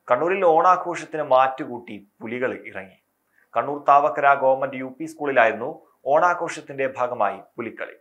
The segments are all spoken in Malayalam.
കണ്ണൂരിൽ ഓണാഘോഷത്തിന് മാറ്റുകൂട്ടി പുലികൾ ഇറങ്ങി Kannur Thavakkara government U P സ്കൂളിലായിരുന്നു ഓണാഘോഷത്തിന്റെ ഭാഗമായി പുലിക്കളി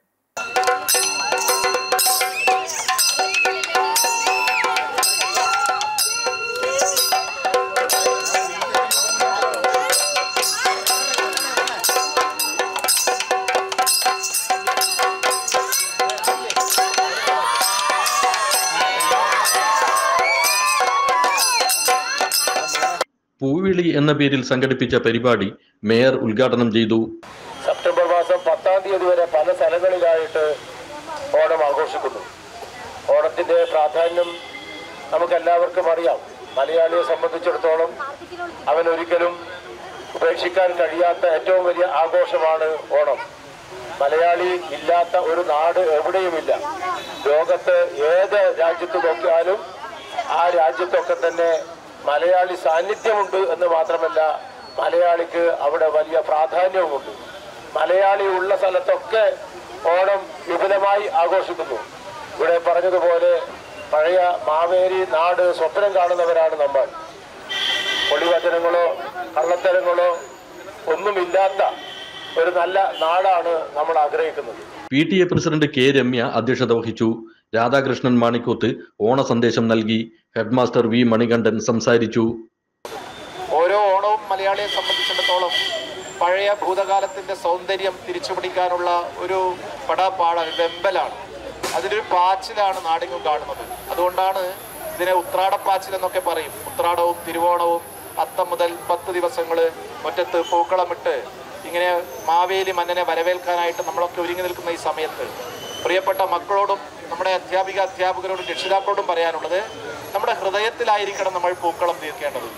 പൂവിളി എന്ന പേരിൽ സംഘടിപ്പിച്ച പരിപാടി മേയർ ഉദ്ഘാടനം ചെയ്തു സെപ്റ്റംബർ മാസം പത്താം തീയതി വരെ പല സ്ഥലങ്ങളിലായിട്ട് ഓണം ആഘോഷിക്കുന്നു ഓണത്തിന്റെ പ്രാധാന്യം നമുക്കെല്ലാവർക്കും അറിയാം മലയാളിയെ സംബന്ധിച്ചിടത്തോളം അവൻ ഒരിക്കലും ഉപേക്ഷിക്കാൻ കഴിയാത്ത ഏറ്റവും വലിയ ആഘോഷമാണ് ഓണം മലയാളി ഇല്ലാത്ത ഒരു നാട് എവിടെയുമില്ല ലോകത്ത് ഏത് രാജ്യത്ത് നോക്കിയാലും ആ രാജ്യത്തൊക്കെ തന്നെ മലയാളി സാന്നിധ്യമുണ്ട് എന്ന് മാത്രമല്ല മലയാളിക്ക് അവിടെ വലിയ പ്രാധാന്യവുമുണ്ട് മലയാളി ഉള്ള സ്ഥലത്തൊക്കെ ഓണം വിപുലമായി ആഘോഷിക്കുന്നു ഇവിടെ പറഞ്ഞതുപോലെ പഴയ മാവേലി നാട് സ്വപ്നം കാണുന്നവരാണ് നമ്മൾ പൊളിവചനങ്ങളോ കള്ളത്തരങ്ങളോ ഒന്നുമില്ലാത്ത ഒരു നല്ല നാടാണ് നമ്മൾ ആഗ്രഹിക്കുന്നത് P T A president K Ramya അധ്യക്ഷത വഹിച്ചു രാധാകൃഷ്ണൻ മാണിക്കോത്ത് ഓണ സന്ദേശം നൽകി ഹെഡ്മാസ്റ്റർ വി മണികണ്ഠൻ സംസാരിച്ചു ഓരോ ഓണവും മലയാളിയെ സംബന്ധിച്ചിടത്തോളം പഴയ ഭൂതകാലത്തിന്റെ സൗന്ദര്യം തിരിച്ചുപിടിക്കാനുള്ള ഒരു പടാപ്പാട വെമ്പലാണ് അതിലൊരു പാച്ചിലാണ് നാടെങ്ങും കാണുന്നത് അതുകൊണ്ടാണ് ഇതിനെ ഉത്രാടപ്പാച്ചിൽ എന്നൊക്കെ പറയും ഉത്രാടവും തിരുവോണവും അത്തം മുതൽ പത്ത് ദിവസങ്ങൾ മുറ്റത്ത് പൂക്കളമിട്ട് ഇങ്ങനെ മാവേലി മന്നനെ വരവേൽക്കാനായിട്ട് നമ്മളൊക്കെ ഒരുങ്ങി നിൽക്കുന്ന ഈ സമയത്ത് പ്രിയപ്പെട്ട മക്കളോടും നമ്മുടെ അധ്യാപിക അധ്യാപകരോടും രക്ഷിതാക്കളോടും പറയാനുള്ളത് നമ്മുടെ ഹൃദയത്തിലായിരിക്കണം നമ്മൾ പൂക്കളം തീർക്കേണ്ടത്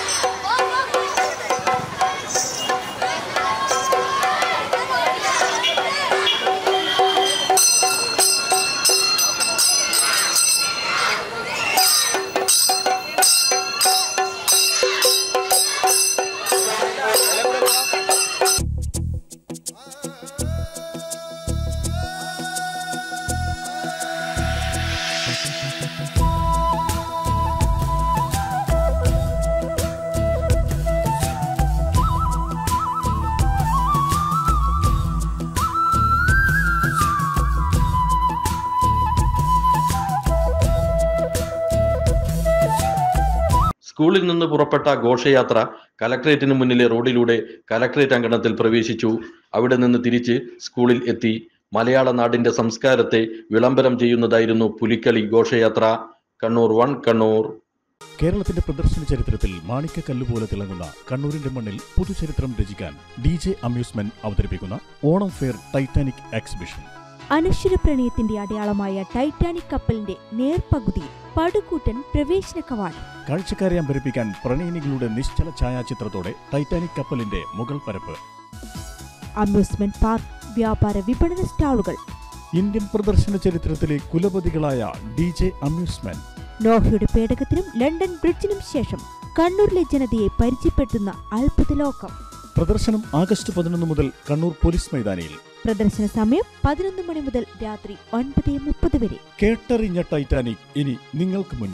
സ്കൂളിൽ നിന്ന് പുറപ്പെട്ട ഘോഷയാത്ര കലക്ട്രേറ്റിന് മുന്നിലെ റോഡിലൂടെ കലക്ട്രേറ്റ് അങ്കണത്തിൽ പ്രവേശിച്ചു അവിടെ നിന്ന് തിരിച്ച് സ്കൂളിൽ എത്തി മലയാള നാടിന്റെ സംസ്കാരത്തെ വിളംബരം ചെയ്യുന്നതായിരുന്നു പുലിക്കളി ഘോഷയാത്ര കണ്ണൂർ വൺ കണ്ണൂർ കേരളത്തിന്റെ പ്രദർശന ചരിത്രത്തിൽ മാണിക്കക്കല്ല് പോലെ തിളങ്ങുന്ന കണ്ണൂരിന്റെ മണ്ണിൽ പുതുചരിത്രം രചിക്കാൻ ഡി ജെ അമ്യൂസ്മെന്റ് അവതരിപ്പിക്കുന്ന ഓണം ഫെയർ ടൈറ്റാനിക് എക്സിബിഷൻ അനശ്വര പ്രണയത്തിന്റെ അടയാളമായ ടൈറ്റാനിക് കപ്പലിന്റെ നേർപകുതി പടുകൂട്ടൻ പ്രവേശന കവാടം കാഴ്ചക്കാരെ അമ്പരിപ്പിക്കാൻ പ്രണയിനികളുടെ നിശ്ചല ഛായാചിത്രത്തോടെ ടൈറ്റാനിക് കപ്പലിന്റെ മുകൾ പരപ്പ് അമ്യൂസ്മെന്റ് പാർക്ക് വ്യാപാര വിപണന സ്റ്റാളുകൾ ഇന്ത്യൻ പ്രദർശന ചരിത്രത്തിലെ കുലപതികളായ ഡി ജെ അമ്യൂസ്മെന്റ് നോഹയുടെ പേടകത്തിനും ലണ്ടൻ ബ്രിഡ്ജിനും ശേഷം കണ്ണൂരിലെ ജനതയെ പരിചയപ്പെടുത്തുന്ന അത്ഭുത ലോകം പ്രദർശനം ആഗസ്റ്റ് പതിനൊന്ന് മുതൽ കണ്ണൂർ പോലീസ് മൈതാനിയിൽ പ്രദർശന സമയം പതിനൊന്ന് മണി മുതൽ രാത്രി ഒൻപത് മുപ്പത് വരെ കേട്ടറിഞ്ഞ ടൈറ്റാനിക് ഇനി നിങ്ങൾക്ക് മുന്നിൽ